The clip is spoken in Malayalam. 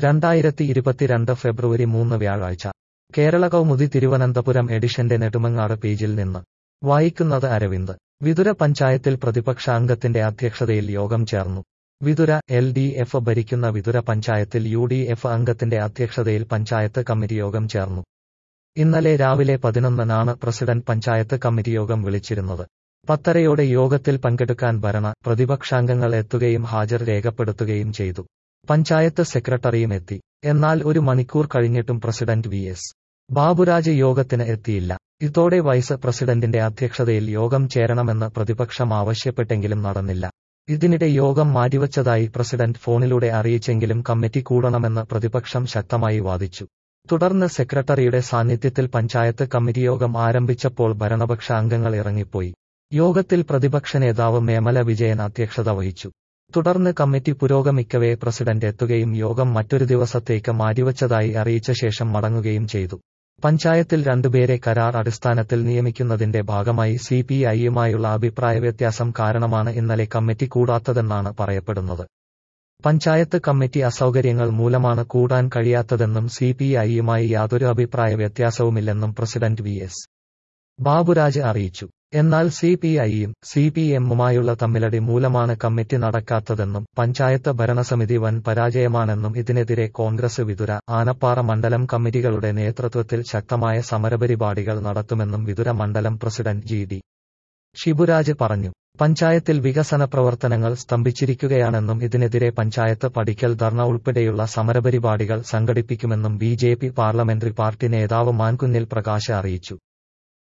രണ്ടായിരത്തി ഇരുപത്തിരണ്ട് ഫെബ്രുവരി മൂന്ന് വ്യാഴാഴ്ച കേരള കൗമുദി തിരുവനന്തപുരം എഡിഷന്റെ നെടുമങ്ങാട് പേജിൽ നിന്ന് വായിക്കുന്നത് അരവിന്ദ് വിതുര പഞ്ചായത്തിൽ പ്രതിപക്ഷ അംഗത്തിന്റെ അധ്യക്ഷതയിൽ യോഗം ചേർന്നു വിതുര എൽ ഡി എഫ് ഭരിക്കുന്ന വിതുര പഞ്ചായത്തിൽ യു ഡി എഫ് അംഗത്തിന്റെ അധ്യക്ഷതയിൽ പഞ്ചായത്ത് കമ്മിറ്റി യോഗം ചേർന്നു ഇന്നലെ രാവിലെ പതിനൊന്നിനാണ് പ്രസിഡന്റ് പഞ്ചായത്ത് കമ്മിറ്റി യോഗം വിളിച്ചിരുന്നത് പത്തരയോടെ യോഗത്തിൽ പങ്കെടുക്കാൻ ഭരണ പ്രതിപക്ഷാംഗങ്ങൾ എത്തുകയും ഹാജർ രേഖപ്പെടുത്തുകയും ചെയ്തു പഞ്ചായത്ത് സെക്രട്ടറിയും എത്തി എന്നാൽ ഒരു മണിക്കൂർ കഴിഞ്ഞിട്ടും പ്രസിഡന്റ് വി എസ് ബാബുരാജ് യോഗത്തിന് എത്തിയില്ല ഇതോടെ വൈസ് പ്രസിഡന്റിന്റെ അധ്യക്ഷതയിൽ യോഗം ചേരണമെന്ന് പ്രതിപക്ഷം ആവശ്യപ്പെട്ടെങ്കിലും നടന്നില്ല ഇതിനിടെ യോഗം മാറ്റിവച്ചതായി പ്രസിഡന്റ് ഫോണിലൂടെ അറിയിച്ചെങ്കിലും കമ്മിറ്റി കൂടണമെന്ന് പ്രതിപക്ഷം ശക്തമായി വാദിച്ചു തുടർന്ന് സെക്രട്ടറിയുടെ സാന്നിധ്യത്തിൽ പഞ്ചായത്ത് കമ്മിറ്റി യോഗം ആരംഭിച്ചപ്പോൾ ഭരണപക്ഷ അംഗങ്ങൾ ഇറങ്ങിപ്പോയി യോഗത്തിൽ പ്രതിപക്ഷ നേതാവ് മേമല വിജയൻ അധ്യക്ഷത വഹിച്ചു തുടർന്ന് കമ്മിറ്റി പുരോഗമിക്കവേ പ്രസിഡന്റ് എത്തുകയും യോഗം മറ്റൊരു ദിവസത്തേക്ക് മാറ്റിവച്ചതായി അറിയിച്ച ശേഷം മടങ്ങുകയും ചെയ്തു പഞ്ചായത്തിൽ രണ്ടുപേരെ കരാർ അടിസ്ഥാനത്തിൽ നിയമിക്കുന്നതിന്റെ ഭാഗമായി സി പി ഐയുമായുള്ള അഭിപ്രായ വ്യത്യാസം കാരണമാണ് ഇന്നലെ കമ്മിറ്റി കൂടാത്തതെന്നാണ് പറയപ്പെടുന്നത് പഞ്ചായത്ത് കമ്മിറ്റി അസൗകര്യങ്ങൾ മൂലമാണ് കൂടാൻ കഴിയാത്തതെന്നും സി പി ഐയുമായി യാതൊരു അഭിപ്രായ വ്യത്യാസവുമില്ലെന്നും പ്രസിഡന്റ് വി എസ് ബാബുരാജ് അറിയിച്ചു എന്നാൽ സി പി ഐയും സി പി എമ്മുമായുള്ള തമ്മിലടി മൂലമാണ് കമ്മിറ്റി നടക്കാത്തതെന്നും പഞ്ചായത്ത് ഭരണസമിതി വൻ പരാജയമാണെന്നും ഇതിനെതിരെ കോൺഗ്രസ് വിതുര ആനപ്പാറ മണ്ഡലം കമ്മിറ്റികളുടെ നേതൃത്വത്തിൽ ശക്തമായ സമരപരിപാടികൾ നടത്തുമെന്നും വിതുര മണ്ഡലം പ്രസിഡന്റ് ജി ഡി ഷിബുരാജ് പറഞ്ഞു പഞ്ചായത്തിൽ വികസന പ്രവർത്തനങ്ങൾ സ്തംഭിച്ചിരിക്കുകയാണെന്നും ഇതിനെതിരെ പഞ്ചായത്ത് പടിക്കൽ ധർണ ഉൾപ്പെടെയുള്ള സമരപരിപാടികൾ സംഘടിപ്പിക്കുമെന്നും ബി പാർലമെന്ററി പാർട്ടി നേതാവ് മാൻകുന്നിൽ പ്രകാശ് അറിയിച്ചു